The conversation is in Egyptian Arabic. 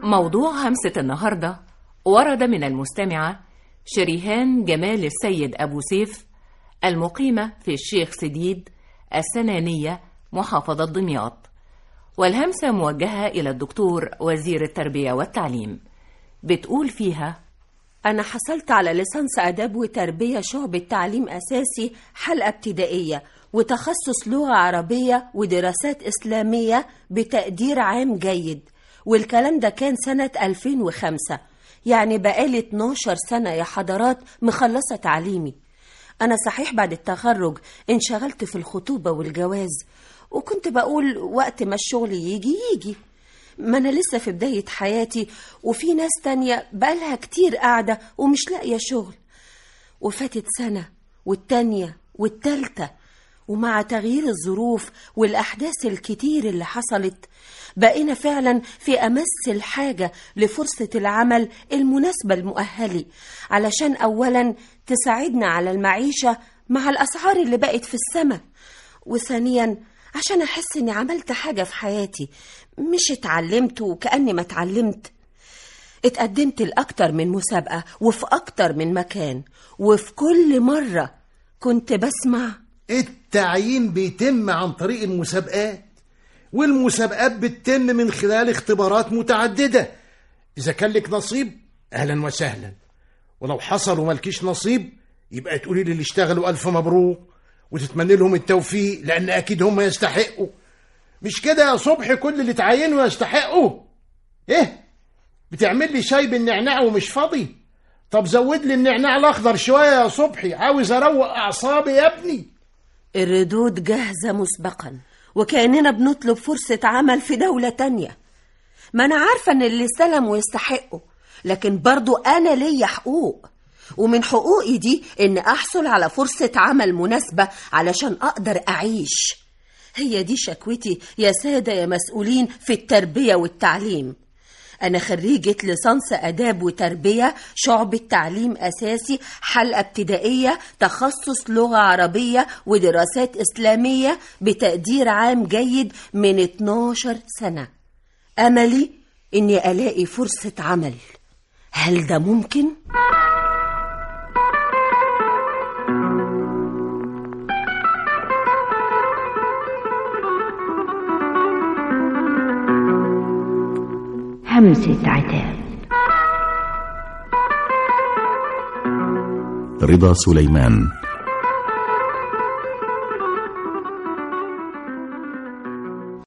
موضوع همسة النهاردة ورد من المستمعة شريهان جمال السيد أبو سيف المقيمة في الشيخ سديد السنانية محافظة دمياط والهمسة موجهة إلى الدكتور وزير التربية والتعليم بتقول فيها أنا حصلت على ليسانس آداب وتربية شعبة تعليم أساسي حلقة ابتدائية وتخصص لغة عربية ودراسات إسلامية بتقدير عام جيد والكلام ده كان سنة 2005 يعني بقالي 12 سنة يا حضرات مخلصة تعليمي أنا صحيح بعد التخرج انشغلت في الخطوبة والجواز وكنت بقول وقت ما الشغل يجي يجي ما أنا لسه في بداية حياتي وفي ناس تانية بقالها كتير قاعدة ومش لاقية شغل وفاتت سنة والتانية والتالتة ومع تغيير الظروف والأحداث الكتير اللي حصلت بقينا فعلا في أمس الحاجة لفرصة العمل المناسبة المؤهلة علشان أولا تساعدنا على المعيشة مع الأسعار اللي بقت في السماء وثانيا عشان أحس إني عملت حاجة في حياتي مش اتعلمت وكأني ما اتعلمت اتقدمت لأكتر من مسابقة وفي أكتر من مكان وفي كل مرة كنت بسمع التعيين بيتم عن طريق المسابقات والمسابقات بتتم من خلال اختبارات متعددة إذا كان لك نصيب أهلا وسهلا ولو حصل وملكيش نصيب يبقى تقولي للي اشتغلوا ألف مبروك وتتمنى لهم التوفيق لأن أكيد هم يستحقوا مش كده يا صبحي كل اللي تعينوا يستحقوا إيه بتعمل لي شاي بالنعناع ومش فاضي طب زود لي النعناع الأخضر شوية يا صبحي عاوز أروق أعصابي يا ابني الردود جاهزة مسبقا وكأننا بنطلب فرصة عمل في دولة تانية ما أنا عارفة إن اللي استلموا يستحقوا لكن برضو أنا ليا حقوق ومن حقوقي دي إن أحصل على فرصة عمل مناسبة علشان أقدر أعيش هي دي شكوتي يا سادة يا مسؤولين في التربية والتعليم أنا خريجة ليسانس آداب وتربية شعبة تعليم أساسي حلقة ابتدائية تخصص لغة عربية ودراسات إسلامية بتقدير عام جيد من 12 سنة أملي إني ألاقي فرصة عمل هل ده ممكن؟ همسة عتاب رضا سليمان